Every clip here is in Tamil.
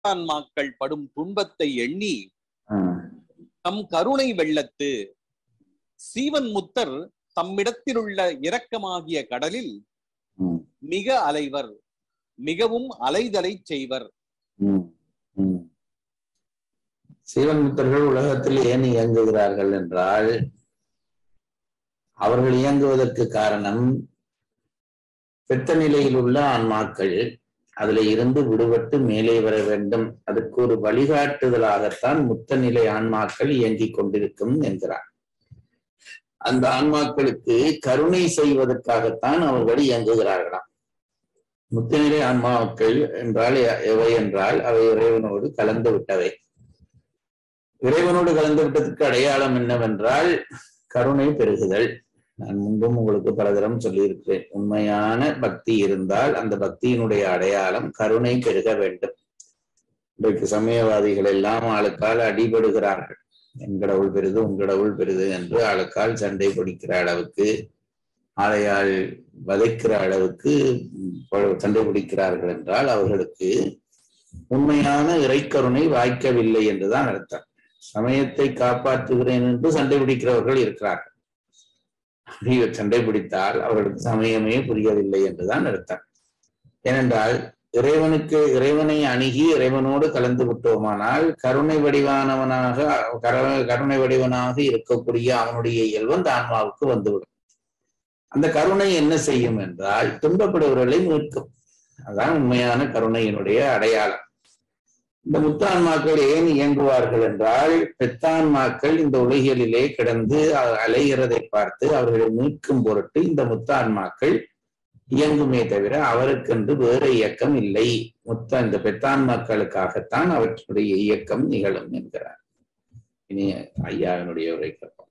ஆன்மாக்கள் படும் துன்பத்தை எண்ணி ஆஹ் தம் கருணை வெள்ளத்து சீவன் முத்தர் தம்மிடத்திலுள்ள இரக்கமாகிய கடலில் உம் மிக அலைவர் மிகவும் அலைதலை செய்வர் உம் உம் சிவன் முத்தர்கள் உலகத்தில் ஏன் இயங்குகிறார்கள் என்றால் அவர்கள் இயங்குவதற்கு காரணம் பெத்த நிலையில் உள்ள ஆன்மாக்கள் அதுல இருந்து விடுபட்டு மேலே வர வேண்டும் அதுக்கு ஒரு வழிகாட்டுதலாகத்தான் முத்த நிலை ஆன்மாக்கள் இயங்கிக் கொண்டிருக்கும் என்கிறார் அந்த ஆன்மாக்களுக்கு கருணை செய்வதற்காகத்தான் அவர்கள் இயங்குகிறார்களாம் முத்தநிலை ஆன்மாக்கள் என்றால் எ- எவை என்றால் அவை இறைவனோடு கலந்து விட்டவை இறைவனோடு கலந்து விட்டதற்கு அடையாளம் என்னவென்றால் கருணை பெருகுதல் நான் முன்பும் உங்களுக்கு பலதரம் சொல்லியிருக்கிறேன் உண்மையான பக்தி இருந்தால் அந்த பக்தியினுடைய அடையாளம் கருணை பெருக வேண்டும் இன்றைக்கு சமயவாதிகள் எல்லாம் ஆளுக்கால் அடிபடுகிறார்கள் என் கடவுள் பெரிது உன் கடவுள் பெரிது என்று ஆளுக்கால் சண்டை பிடிக்கிற அளவுக்கு ஆளையால் வதைக்கிற அளவுக்கு ப- சண்டை பிடிக்கிறார்கள் என்றால் அவர்களுக்கு உண்மையான இறைக்கருணை வாய்க்கவில்லை என்றுதான் அர்த்தம் சமயத்தை காப்பாற்றுகிறேன் என்று சண்டை பிடிக்கிறவர்கள் இருக்கிறார்கள் அப்படி சண்டை பிடித்தால் அவர்களுக்கு சமயமே புரியவில்லை என்றுதான் அர்த்தம் ஏனென்றால் இறைவனுக்கு இறைவனை அணுகி இறைவனோடு கலந்து விட்டோமானால் கருணை வடிவானவனாக கர- கருணை வடிவனாக இருக்கக்கூடிய அவனுடைய இயல்பு அந்த ஆன்மாவுக்கு வந்துவிடும் அந்த கருணை என்ன செய்யும் என்றால் துன்பப்படுபவர்களை மீட்கும் அதான் உண்மையான கருணையினுடைய அடையாளம் இந்த முத்தான்மாக்கள் ஏன் இயங்குவார்கள் என்றால் பெத்தான்மாக்கள் இந்த உலகியலிலே கிடந்து அ- அலைகிறதை பார்த்து அவர்களை மீட்கும் பொருட்டு இந்த முத்தான்மாக்கள் இயங்குமே தவிர அவருக்கென்று வேறு இயக்கம் இல்லை முத்த இந்த பெத்தான்மாக்களுக்காகத்தான் அவற்றுடைய இயக்கம் நிகழும் என்கிறார் இனி ஐயாவினுடைய உரை கேட்போம்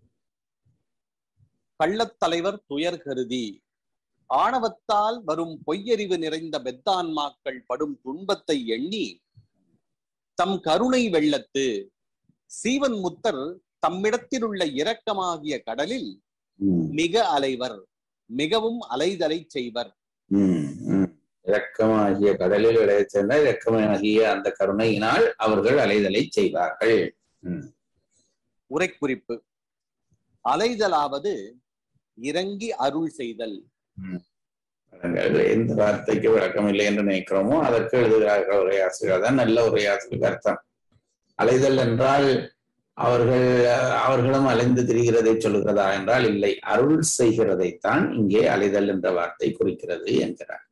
கள்ளத்தலைவர் துயர் கருதி ஆணவத்தால் வரும் பொய்யறிவு நிறைந்த பெத்தான்மாக்கள் படும் துன்பத்தை எண்ணி தம் கருணை வெள்ளத்து சீவன் முத்தர் தம்மிடத்திலுள்ள இரக்கமாகிய கடலில் உம் மிக அலைவர் மிகவும் அலைதலை செய்வர் உம் உம் இரக்கமாகிய கடலில் விளையச் சேர்ந்த இரக்கமாகிய அந்த கருணையினால் அவர்கள் அலைதலை செய்வார்கள் உரைக்குறிப்பு அலைதலாவது இறங்கி அருள் செய்தல் பாருங்கள், எந்த வார்த்தைக்கு விளக்கம் இல்லை என்று நினைக்கிறோமோ அதற்கு எழுதுகிறார்கள் உரையாசிரியர் தான் நல்ல உரையாசிரியர் அர்த்தம் அலைதல் என்றால் அவர்கள் அஹ், அவர்களும் அலைந்து திரிகிறதை சொல்லுகிறதா என்றால் இல்லை அருள் செய்கிறதைத்தான் இங்கே அலைதல் என்ற வார்த்தை குறிக்கிறது என்கிறார்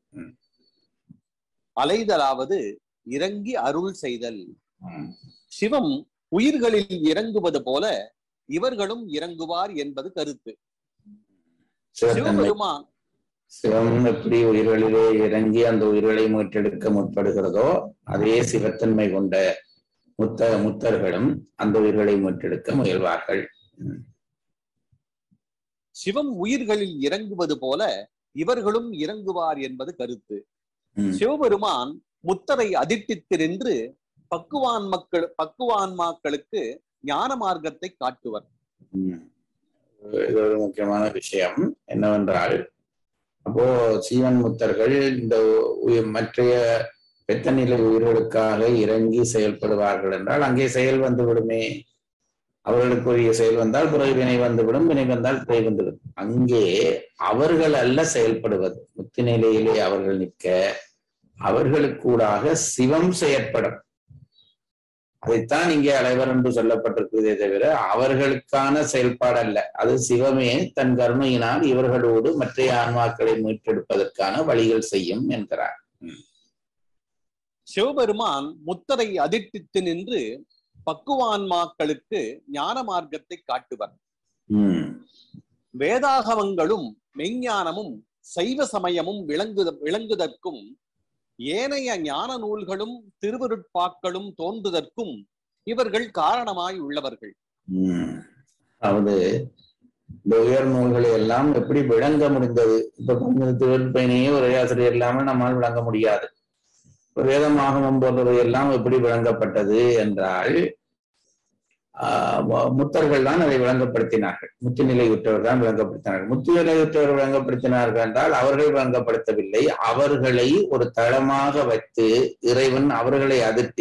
அலைதலாவது இறங்கி அருள் செய்தல் உம். சிவம் உயிர்களில் இறங்குவது போல இவர்களும் இறங்குவார் என்பது கருத்து சிவத்தன்மை சிவபெருமான் சிவம் எப்படி உயிர்களிலே இறங்கி அந்த உயிர்களை மீட்டெடுக்க முற்படுகிறதோ அதே சிவத்தன்மை கொண்ட முத்த முத்தர்களும் அந்த உயிர்களை மீட்டெடுக்க முயல்வார்கள் சிவம் உயிர்களில் இறங்குவது போல இவர்களும் இறங்குவார் என்பது கருத்து உம். சிவபெருமான் முத்தரை அதிர்ட்டித்து நின்று பக்குவான் மக்கள் பக்குவான்மாக்களுக்கு ஞான மார்க்கத்தை காட்டுவர் உம். இது ஒரு முக்கியமான விஷயம் என்னவென்றால் அப்போ சீவன் முத்தர்கள் இந்த உயிர் மற்றைய பெத்தநிலை உயிர்களுக்காக இறங்கி செயல்படுவார்கள் என்றால் அங்கே செயல் வந்து விடுமே அவர்களுக்குரிய செயல் வந்தால் பிறகு வினை வந்துவிடும் வினை வந்தால் பிறை வந்துவிடும் அங்கே அவர்கள் அல்ல செயல்படுவது முத்தி நிலையிலே அவர்கள் நிற்க அவர்களுக்கூடாக சிவம் செயற்படும் அதைத்தான் இங்கே அலைவர் என்று சொல்லப்பட்டிருக்கிறதே தவிர அவர்களுக்கான செயல்பாடு அல்ல அது சிவமே தன் கருணையினால் இவர்களோடு மற்ற ஆன்மாக்களை மீட்டெடுப்பதற்கான வழிகள் செய்யும் என்கிறார் சிவபெருமான் முத்தரை அதிர்ட்டித்து நின்று பக்குவான்மாக்களுக்கு ஞான மார்க்கத்தை காட்டுவர் உம் வேதாகமங்களும் மெஞ்ஞானமும் சைவ சமயமும் விளங்குத விளங்குதற்கும் ஏனைய ஞான நூல்களும் திருவருட்பாக்களும் தோன்றுதற்கும் இவர்கள் காரணமாய் உள்ளவர்கள் உம் அதாவது இந்த உயர் நூல்களை எல்லாம் எப்படி விளங்க முடிந்தது இப்ப கொஞ்சம் திருப்பயனையே ஒரு ஆசிரியர் இல்லாமல் நம்மால் விளங்க முடியாது இப்ப வேதமாகமம் போன்றவை எல்லாம் எப்படி விளங்கப்பட்டது என்றால் ஆஹ் மு- முத்தர்கள் தான் அதை விளங்கப்படுத்தினார்கள் முத்துநிலையுற்றவர் தான் விளங்கப்படுத்தினார்கள் முத்துநிலையுற்றவர் விளங்கப்படுத்தினார்கள் என்றால் அவர்கள் விளங்கப்படுத்தவில்லை அவர்களை ஒரு தளமாக வைத்து இறைவன் அவர்களை அதிர்த்தி